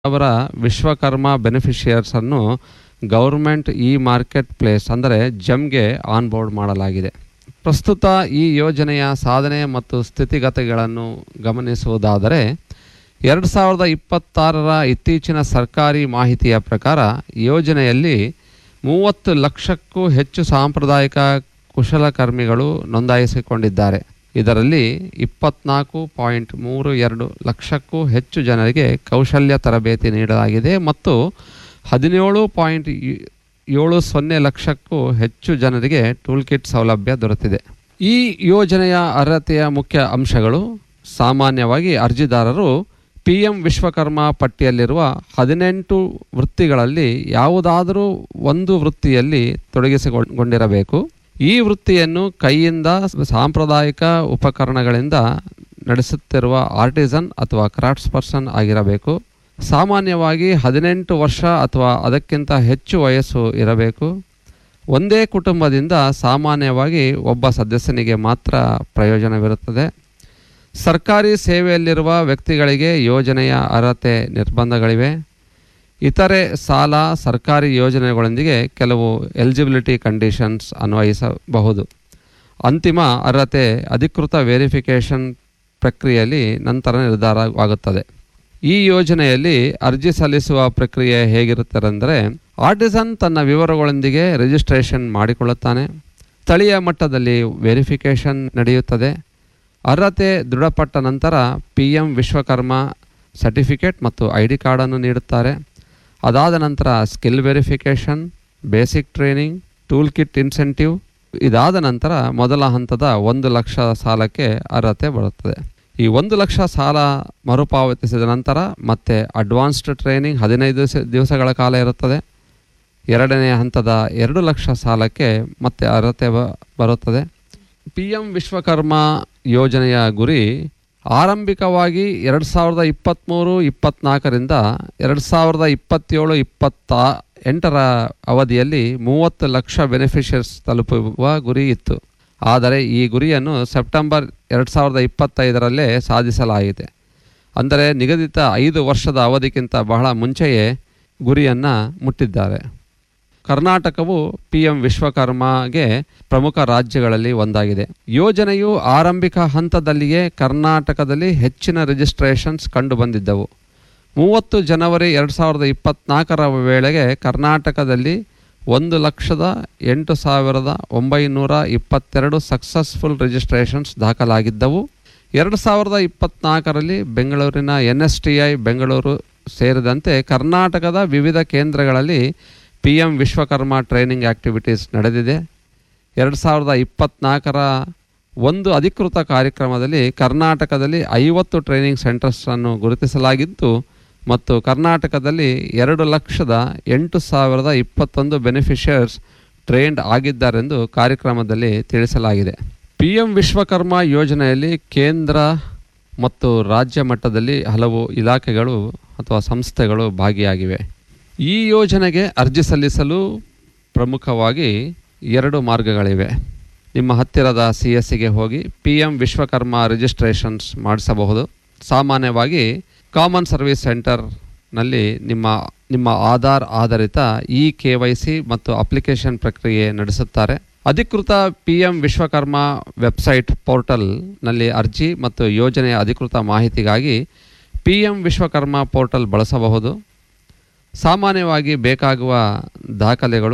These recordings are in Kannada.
ಅವರ ವಿಶ್ವಕರ್ಮ ಬೆನಿಫಿಷಿಯರ್ಸ್ ಅನ್ನು ಗೌರ್ಮೆಂಟ್ ಇ ಮಾರ್ಕೆಟ್ ಪ್ಲೇಸ್ ಅಂದರೆ ಜಮ್ಗೆ ಆನ್ಬೋರ್ಡ್ ಮಾಡಲಾಗಿದೆ ಪ್ರಸ್ತುತ ಈ ಯೋಜನೆಯ ಸಾಧನೆ ಮತ್ತು ಸ್ಥಿತಿಗತಿಗಳನ್ನು ಗಮನಿಸುವುದಾದರೆ ಎರಡು ಸಾವಿರದ ಇಪ್ಪತ್ತಾರರ ಇತ್ತೀಚಿನ ಸರ್ಕಾರಿ ಮಾಹಿತಿಯ ಪ್ರಕಾರ ಯೋಜನೆಯಲ್ಲಿ ಮೂವತ್ತು ಲಕ್ಷಕ್ಕೂ ಹೆಚ್ಚು ಸಾಂಪ್ರದಾಯಿಕ ಕುಶಲಕರ್ಮಿಗಳು ನೋಂದಾಯಿಸಿಕೊಂಡಿದ್ದಾರೆ ಇದರಲ್ಲಿ ಇಪ್ಪತ್ನಾಲ್ಕು ಪಾಯಿಂಟ್ ಮೂರು ಎರಡು ಲಕ್ಷಕ್ಕೂ ಹೆಚ್ಚು ಜನರಿಗೆ ಕೌಶಲ್ಯ ತರಬೇತಿ ನೀಡಲಾಗಿದೆ ಮತ್ತು ಹದಿನೇಳು ಪಾಯಿಂಟ್ ಏಳು ಸೊನ್ನೆ ಲಕ್ಷಕ್ಕೂ ಹೆಚ್ಚು ಜನರಿಗೆ ಟೂಲ್ ಕಿಟ್ ಸೌಲಭ್ಯ ದೊರೆತಿದೆ ಈ ಯೋಜನೆಯ ಅರ್ಹತೆಯ ಮುಖ್ಯ ಅಂಶಗಳು ಸಾಮಾನ್ಯವಾಗಿ ಅರ್ಜಿದಾರರು ಪಿ ಎಂ ವಿಶ್ವಕರ್ಮ ಪಟ್ಟಿಯಲ್ಲಿರುವ ಹದಿನೆಂಟು ವೃತ್ತಿಗಳಲ್ಲಿ ಯಾವುದಾದರೂ ಒಂದು ವೃತ್ತಿಯಲ್ಲಿ ತೊಡಗಿಸಿಕೊಂಡಿರಬೇಕು ಈ ವೃತ್ತಿಯನ್ನು ಕೈಯಿಂದ ಸಾಂಪ್ರದಾಯಿಕ ಉಪಕರಣಗಳಿಂದ ನಡೆಸುತ್ತಿರುವ ಆರ್ಟಿಸನ್ ಅಥವಾ ಕ್ರಾಫ್ಟ್ಸ್ ಪರ್ಸನ್ ಆಗಿರಬೇಕು ಸಾಮಾನ್ಯವಾಗಿ ಹದಿನೆಂಟು ವರ್ಷ ಅಥವಾ ಅದಕ್ಕಿಂತ ಹೆಚ್ಚು ವಯಸ್ಸು ಇರಬೇಕು ಒಂದೇ ಕುಟುಂಬದಿಂದ ಸಾಮಾನ್ಯವಾಗಿ ಒಬ್ಬ ಸದಸ್ಯನಿಗೆ ಮಾತ್ರ ಪ್ರಯೋಜನವಿರುತ್ತದೆ ಸರ್ಕಾರಿ ಸೇವೆಯಲ್ಲಿರುವ ವ್ಯಕ್ತಿಗಳಿಗೆ ಯೋಜನೆಯ ಅರ್ಹತೆ ನಿರ್ಬಂಧಗಳಿವೆ ಇತರೆ ಸಾಲ ಸರ್ಕಾರಿ ಯೋಜನೆಗಳೊಂದಿಗೆ ಕೆಲವು ಎಲಿಜಿಬಿಲಿಟಿ ಕಂಡೀಷನ್ಸ್ ಅನ್ವಯಿಸಬಹುದು ಅಂತಿಮ ಅರ್ಹತೆ ಅಧಿಕೃತ ವೆರಿಫಿಕೇಷನ್ ಪ್ರಕ್ರಿಯೆಯಲ್ಲಿ ನಂತರ ನಿರ್ಧಾರವಾಗುತ್ತದೆ ಈ ಯೋಜನೆಯಲ್ಲಿ ಅರ್ಜಿ ಸಲ್ಲಿಸುವ ಪ್ರಕ್ರಿಯೆ ಹೇಗಿರುತ್ತದೆ ಆರ್ಟಿಸನ್ ತನ್ನ ವಿವರಗಳೊಂದಿಗೆ ರಿಜಿಸ್ಟ್ರೇಷನ್ ಮಾಡಿಕೊಳ್ಳುತ್ತಾನೆ ಸ್ಥಳೀಯ ಮಟ್ಟದಲ್ಲಿ ವೆರಿಫಿಕೇಷನ್ ನಡೆಯುತ್ತದೆ ಅರ್ಹತೆ ದೃಢಪಟ್ಟ ನಂತರ ಪಿ ಎಂ ವಿಶ್ವಕರ್ಮ ಸರ್ಟಿಫಿಕೇಟ್ ಮತ್ತು ಐ ಡಿ ಕಾರ್ಡನ್ನು ನೀಡುತ್ತಾರೆ ಅದಾದ ನಂತರ skill verification basic training tool kit incentive ಇದಾದ ನಂತರ ಮೊದಲ ಹಂತದ ಒಂದು ಲಕ್ಷ ಸಾಲಕ್ಕೆ ಅರ್ಹತೆ ಬರುತ್ತದೆ ಈ ಒಂದು ಲಕ್ಷ ಸಾಲ ಮರುಪಾವತಿಸಿದ ನಂತರ ಮತ್ತೆ ಅಡ್ವಾನ್ಸ್ಡ್ ಟ್ರೈನಿಂಗ್ ಹದಿನೈದು ದಿವಸ ದಿವಸಗಳ ಕಾಲ ಇರುತ್ತದೆ ಎರಡನೇ ಹಂತದ ಎರಡು ಲಕ್ಷ ಸಾಲಕ್ಕೆ ಮತ್ತೆ ಅರ್ಹತೆ ಬ- ಬರುತ್ತದೆ ಪಿ ಎಂ ವಿಶ್ವಕರ್ಮ ಯೋಜನೆಯ ಗುರಿ ಆರಂಭಿಕವಾಗಿ ಎರಡು ಸಾವಿರದ ಇಪ್ಪತ್ತ್ಮೂರು ಇಪ್ಪತ್ತ್ನಾಲ್ಕರಿಂದ ಎರಡು ಸಾವಿರದ ಇಪ್ಪತ್ತೇಳು ಇಪ್ಪತ್ತ ಎಂಟರ ಅವಧಿಯಲ್ಲಿ ಮೂವತ್ತು ಲಕ್ಷ ಬೆನಿಫಿಷಿಯರ್ಸ್ ತಲುಪುವ ಗುರಿ ಇತ್ತು ಆದರೆ ಈ ಗುರಿಯನ್ನು ಸೆಪ್ಟೆಂಬರ್ ಎರಡು ಸಾವಿರದ ಇಪ್ಪತ್ತೈದರಲ್ಲೇ ಸಾಧಿಸಲಾಗಿದೆ ಅಂದರೆ ನಿಗದಿತ ಐದು ವರ್ಷದ ಅವಧಿಗಿಂತ ಬಹಳ ಮುಂಚೆಯೇ ಗುರಿಯನ್ನು ಮುಟ್ಟಿದ್ದಾರೆ ಕರ್ನಾಟಕವು ಪಿ ಎಂ ವಿಶ್ವಕರ್ಮಗೆ ಪ್ರಮುಖ ರಾಜ್ಯಗಳಲ್ಲಿ ಒಂದಾಗಿದೆ ಯೋಜನೆಯು ಆರಂಭಿಕ ಹಂತದಲ್ಲಿಯೇ ಕರ್ನಾಟಕದಲ್ಲಿ ಹೆಚ್ಚಿನ ರಿಜಿಸ್ಟ್ರೇಷನ್ಸ್ ಕಂಡುಬಂದಿದ್ದವು ಮೂವತ್ತು ಜನವರಿ ಎರಡು ಸಾವಿರದ ಇಪ್ಪತ್ತ್ನಾಲ್ಕರ ವೇಳೆಗೆ ಕರ್ನಾಟಕದಲ್ಲಿ ಒಂದು ಲಕ್ಷದ ಎಂಟು ಸಾವಿರದ ಒಂಬೈನೂರ ಇಪ್ಪತ್ತೆರಡು ಸಕ್ಸಸ್ಫುಲ್ ರಿಜಿಸ್ಟ್ರೇಷನ್ಸ್ ದಾಖಲಾಗಿದ್ದವು ಎರಡು ಸಾವಿರದ ಇಪ್ಪತ್ತ್ನಾಲ್ಕರಲ್ಲಿ ಬೆಂಗಳೂರಿನ N S T I Bengaluru ಸೇರಿದಂತೆ ಕರ್ನಾಟಕದ ವಿವಿಧ ಕೇಂದ್ರಗಳಲ್ಲಿ P M Vishwakarma training activities ನಡೆದಿದೆ ಎರಡು ಸಾವಿರದ ಇಪ್ಪತ್ತ್ನಾಲ್ಕರ ಒಂದು ಅಧಿಕೃತ ಕಾರ್ಯಕ್ರಮದಲ್ಲಿ ಕರ್ನಾಟಕದಲ್ಲಿ ಐವತ್ತು ಟ್ರೈನಿಂಗ್ ಸೆಂಟರ್ಸನ್ನು ಗುರುತಿಸಲಾಗಿದ್ದು ಮತ್ತು ಕರ್ನಾಟಕದಲ್ಲಿ ಎರಡು ಲಕ್ಷದ ಎಂಟು ಸಾವಿರದ ಇಪ್ಪತ್ತೊಂದು ಬೆನಿಫಿಷಿಯರ್ಸ್ ಟ್ರೈನ್ಡ್ ಆಗಿದ್ದಾರೆಂದು ಕಾರ್ಯಕ್ರಮದಲ್ಲಿ ತಿಳಿಸಲಾಗಿದೆ ಪಿ ಎಂ ವಿಶ್ವಕರ್ಮ ಯೋಜನೆಯಲ್ಲಿ ಕೇಂದ್ರ ಮತ್ತು ರಾಜ್ಯ ಮಟ್ಟದಲ್ಲಿ ಹಲವು ಇಲಾಖೆಗಳು ಅಥವಾ ಸಂಸ್ಥೆಗಳು ಭಾಗಿಯಾಗಿವೆ ಈ ಯೋಜನೆಗೆ ಅರ್ಜಿ ಸಲ್ಲಿಸಲು ಪ್ರಮುಖವಾಗಿ ಎರಡು ಮಾರ್ಗಗಳಿವೆ ನಿಮ್ಮ ಹತ್ತಿರದ ಸಿ ಎಸ್ ಸಿಗೆ ಹೋಗಿ ಪಿ ಎಂ ವಿಶ್ವಕರ್ಮ ರಿಜಿಸ್ಟ್ರೇಷನ್ಸ್ ಮಾಡಿಸಬಹುದು ಸಾಮಾನ್ಯವಾಗಿ ಕಾಮನ್ ಸರ್ವಿಸ್ ಸೆಂಟರ್ನಲ್ಲಿ ನಿಮ್ಮ ನಿಮ್ಮ ಆಧಾರ್ ಆಧಾರಿತ ಇ ಕೆ ವೈ ಸಿ ಮತ್ತು ಅಪ್ಲಿಕೇಶನ್ ಪ್ರಕ್ರಿಯೆ ನಡೆಸುತ್ತಾರೆ ಅಧಿಕೃತ ಪಿ ಎಂ ವಿಶ್ವಕರ್ಮ ವೆಬ್ಸೈಟ್ ಪೋರ್ಟಲ್ನಲ್ಲಿ ಅರ್ಜಿ ಮತ್ತು ಯೋಜನೆಯ ಅಧಿಕೃತ ಮಾಹಿತಿಗಾಗಿ ಪಿ ಎಂ ವಿಶ್ವಕರ್ಮ ಪೋರ್ಟಲ್ ಬಳಸಬಹುದು ಸಾಮಾನ್ಯವಾಗಿ ಬೇಕಾಗುವ ದಾಖಲೆಗಳು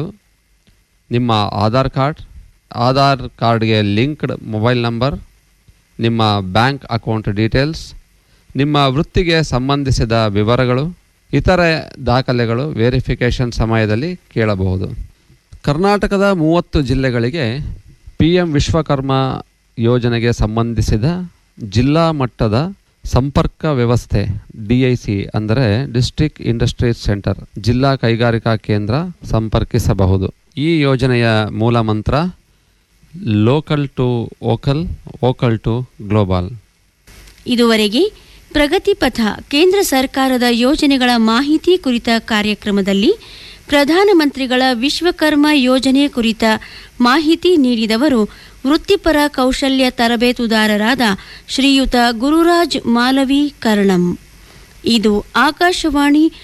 ನಿಮ್ಮ ಆಧಾರ್ ಕಾರ್ಡ್ ಆಧಾರ್ ಕಾರ್ಡ್ಗೆ ಲಿಂಕ್ಡ್ ಮೊಬೈಲ್ ನಂಬರ್ ನಿಮ್ಮ ಬ್ಯಾಂಕ್ ಅಕೌಂಟ್ ಡೀಟೇಲ್ಸ್ ನಿಮ್ಮ ವೃತ್ತಿಗೆ ಸಂಬಂಧಿಸಿದ ವಿವರಗಳು ಇತರೆ ದಾಖಲೆಗಳು ವೆರಿಫಿಕೇಷನ್ ಸಮಯದಲ್ಲಿ ಕೇಳಬಹುದು ಕರ್ನಾಟಕದ ಮೂವತ್ತು ಜಿಲ್ಲೆಗಳಿಗೆ ಪಿ ಎಂ ವಿಶ್ವಕರ್ಮ ಯೋಜನೆಗೆ ಸಂಬಂಧಿಸಿದ ಜಿಲ್ಲಾ ಮಟ್ಟದ ಸಂಪರ್ಕ ವ್ಯವಸ್ಥೆ ಡಿ ಐ ಸಿ ಅಂದರೆ ಡಿಸ್ಟ್ರಿಕ್ಟ್ ಇಂಡಸ್ಟ್ರೀಸ್ ಸೆಂಟರ್ ಜಿಲ್ಲಾ ಕೈಗಾರಿಕಾ ಕೇಂದ್ರ ಸಂಪರ್ಕಿಸಬಹುದು ಈ ಯೋಜನೆಯ ಮೂಲ ಮಂತ್ರ local to vocal vocal to global ಇದುವರೆಗೆ ಪ್ರಗತಿ ಪಥ ಕೇಂದ್ರ ಸರ್ಕಾರದ ಯೋಜನೆಗಳ ಮಾಹಿತಿ ಕುರಿತ ಕಾರ್ಯಕ್ರಮದಲ್ಲಿ ಪ್ರಧಾನಮಂತ್ರಿಗಳ ವಿಶ್ವಕರ್ಮ ಯೋಜನೆ ಕುರಿತ ಮಾಹಿತಿ ನೀಡಿದವರು ವೃತ್ತಿಪರ ಕೌಶಲ್ಯ ತರಬೇತುದಾರರಾದ ಶ್ರೀಯುತ ಗುರುರಾಜ್ ಮಾಲವಿ ಕರ್ಣಂ ಇದು ಆಕಾಶವಾಣಿ